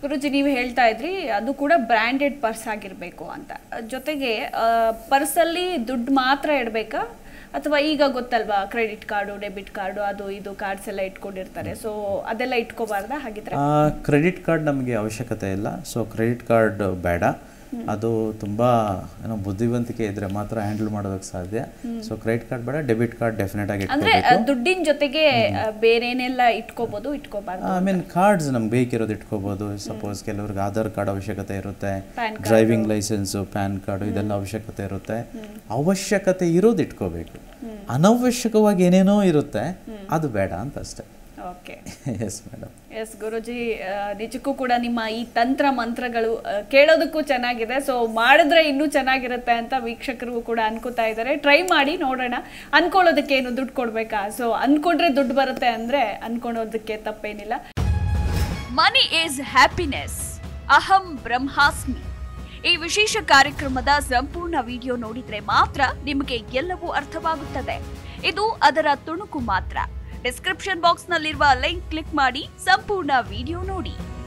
ಗುರುಜಿ ನೀವು ಹೇಳ್ತಾ ಇದ್ರಿ ಅದು ಕೂಡ ಬ್ರ್ಯಾಂಡೆಡ್ ಪರ್ಸ್ ಆಗಿರಬೇಕು ಅಂತ ಜೊತೆಗೆ ಪರ್ಸಲ್ಲಿ ದುಡ್ಡು ಮಾತ್ರ ಇಡಬೇಕಾ ಅಥವಾ ಈಗ ಗೊತ್ತಲ್ವಾ ಕ್ರೆಡಿಟ್ ಕಾರ್ಡು ಡೆಬಿಟ್ ಕಾರ್ಡು ಅದು ಇದು ಕಾರ್ಡ್ಸ್ ಎಲ್ಲ ಇಟ್ಕೊಂಡಿರ್ತಾರೆ ಸೊ ಅದೆಲ್ಲ ಇಟ್ಕೋಬಾರ್ದಾ ಹಾಗಿದ್ರೆ ಕ್ರೆಡಿಟ್ ಕಾರ್ಡ್ ನಮಗೆ ಅವಶ್ಯಕತೆ ಇಲ್ಲ ಸೊ ಕ್ರೆಡಿಟ್ ಕಾರ್ಡ್ ಬೇಡ ಅದು ತುಂಬ ಏನೋ ಬುದ್ಧಿವಂತಿಕೆ ಇದ್ರೆ ಮಾತ್ರ ಹ್ಯಾಂಡಲ್ ಮಾಡೋದಕ್ಕೆ ಸಾಧ್ಯ ಸೊ ಕ್ರೆಡಿಟ್ ಕಾರ್ಡ್ ಬೇಡ ಡೆಬಿಟ್ ಕಾರ್ಡ್ ಡೆಫಿನೆಟ್ ಆಗಿ ಅಂದ್ರೆ ಇಟ್ಕೋಬೇಕು ದುಡ್ಡಿನ ಜೊತೆಗೆ ಆ, ಬೇರೇನೆಲ್ಲ ಇಟ್ಕೋಬಹುದು ಇಟ್ಕೋಬಾರ್ದು ಐ ಮೀನ್ ಕಾರ್ಡ್ಸ್ ನಮ್ಗೆ ಬೇಕಿರೋದು ಇಟ್ಕೋಬೋದು ಸಪೋಸ್ ಕೆಲವ್ರಿಗೆ ಆಧಾರ್ ಕಾರ್ಡ್ ಅವಶ್ಯಕತೆ ಇರುತ್ತೆ Pan driving licence PAN card ಇದೆಲ್ಲ ಅವಶ್ಯಕತೆ ಇರುತ್ತೆ ಅವಶ್ಯಕತೆ ಇರೋದು ಇಟ್ಕೋಬೇಕು ಅನವಶ್ಯಕವಾಗಿ ಏನೇನೋ ಇರುತ್ತೆ ಅದು ಬೇಡ ಅಂತ ಅಷ್ಟೇ okay yes madam yes Guruji ಆ, ನಿಜಕ್ಕೂ ಕೂಡ ನಿಮ್ಮ ಈ ತಂತ್ರ ಮಂತ್ರಗಳು ಆ, ಕೇಳೋದಕ್ಕೂ ಚೆನ್ನಾಗಿದೆ ಸೊ ಮಾಡಿದ್ರೆ ಇನ್ನೂ ಚೆನ್ನಾಗಿರುತ್ತೆ ಅಂತ ವೀಕ್ಷಕರಿಗೂ ಕೂಡ ಅನ್ಕೋತಾ ಇದ್ದಾರೆ ಟ್ರೈ ಮಾಡಿ ನೋಡೋಣ ಅನ್ಕೊಳ್ಳೋದಕ್ಕೆ ಏನು ದುಡ್ಡು ಕೊಡ್ಬೇಕಾ ಸೊ ಅನ್ಕೊಂಡ್ರೆ ದುಡ್ಡು ಬರುತ್ತೆ ಅಂದ್ರೆ ಅನ್ಕೊಳ್ಳೋದಕ್ಕೆ ತಪ್ಪೇನಿಲ್ಲ ಮನಿ ಈಸ್ ಹ್ಯಾಪಿನೆಸ್ ಅಹಂ ಬ್ರಹ್ಮಾಸ್ಮಿ ಈ ವಿಶೇಷ ಕಾರ್ಯಕ್ರಮದ ಸಂಪೂರ್ಣ ವಿಡಿಯೋ ನೋಡಿದ್ರೆ ಮಾತ್ರ ನಿಮಗೆ ಎಲ್ಲವೂ ಅರ್ಥವಾಗುತ್ತದೆ ಇದು ಅದರ ತುಣುಕು ಮಾತ್ರ ಡಿಸ್ಕ್ರಿಪ್ಷನ್ ಬಾಕ್ಸ್ ನಲ್ಲಿರುವ ಲಿಂಕ್ ಕ್ಲಿಕ್ ಮಾಡಿ ಸಂಪೂರ್ಣ ವಿಡಿಯೋ ನೋಡಿ